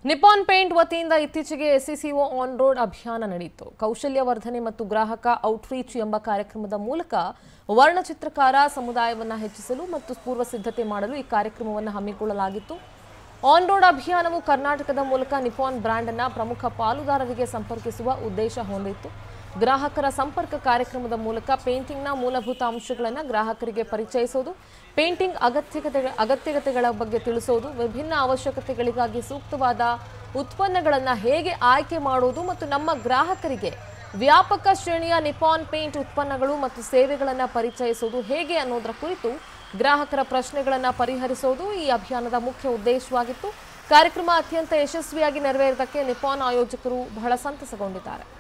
Nippon paint ವತಿಯಿಂದ ಇತ್ತೀಚೆಗೆ ಎಸ್ಸಿಸಿಒ on road ಅಭಿಯಾನ ನಡೆಯಿತು ಕೌಶಲ್ಯ ವರ್ಧನೆ ಮತ್ತು ಗ್ರಾಹಕ ಔಟ್ರೀಚ್ ಎಂಬ ಕಾರ್ಯಕ್ರಮದ ಮೂಲಕ ವರ್ಣಚಿತ್ರಕಾರ ಸಮುದಾಯವನ್ನು ಹೆಚ್ಚಿಸಲು ಮತ್ತು ಪೂರ್ವ ಸಿದ್ಧತೆ ಮಾಡಲು ಈ ಕಾರ್ಯಕ್ರಮವನ್ನು ಹಮ್ಮಿಕೊಳ್ಳಲಾಗಿತ್ತು ಆನ್ ರೋಡ್ ಅಭಿಯಾನವು ಕರ್ನಾಟಕದ ಮೂಲಕ ನಿಪಾನ್ ಬ್ರ್ಯಾಂಡ್ ಅನ್ನ ಪ್ರಮುಖ ಪಾಲುದಾರರಿಗೆ ಸಂಪರ್ಕಿಸುವ ಉದ್ದೇಶ ಹೊಂದಿತ್ತು ಗ್ರಾಹಕರ ಸಂಪರ್ಕ ಕಾರ್ಯಕ್ರಮದ ಮೂಲಕ ಪೇಂಟಿಂಗ್ನ ಮೂಲಭೂತ ಅಂಶಗಳನ್ನು ಗ್ರಾಹಕರಿಗೆ ಪರಿಚಯಿಸೋದು ಪೇಂಟಿಂಗ್ ಅಗತ್ಯತೆ ಅಗತ್ಯತೆಗಳ ಬಗ್ಗೆ ತಿಳಿಸೋದು ವಿಭಿನ್ನ ಅವಶ್ಯಕತೆಗಳಿಗಾಗಿ ಸೂಕ್ತವಾದ ಉತ್ಪನ್ನಗಳನ್ನು ಹೇಗೆ ಆಯ್ಕೆ ಮಾಡೋದು ಮತ್ತು ನಮ್ಮ ಗ್ರಾಹಕರಿಗೆ ವ್ಯಾಪಕ ಶ್ರೇಣಿಯ ನಿಪಾನ್ ಪೇಂಟ್ ಉತ್ಪನ್ನಗಳು ಮತ್ತು ಸೇವೆಗಳನ್ನು ಪರಿಚಯಿಸೋದು ಹೇಗೆ ಅನ್ನೋದರ ಕುರಿತು ಗ್ರಾಹಕರ ಪ್ರಶ್ನೆಗಳನ್ನು ಪರಿಹರಿಸೋದು ಈ ಅಭಿಯಾನದ ಮುಖ್ಯ ಉದ್ದೇಶವಾಗಿತ್ತು ಕಾರ್ಯಕ್ರಮ ಅತ್ಯಂತ ಯಶಸ್ವಿಯಾಗಿ ನೆರವೇರಿದ್ದಕ್ಕೆ ನಿಪಾನ್ ಆಯೋಜಕರು ಬಹಳ ಸಂತಸಗೊಂಡಿದ್ದಾರೆ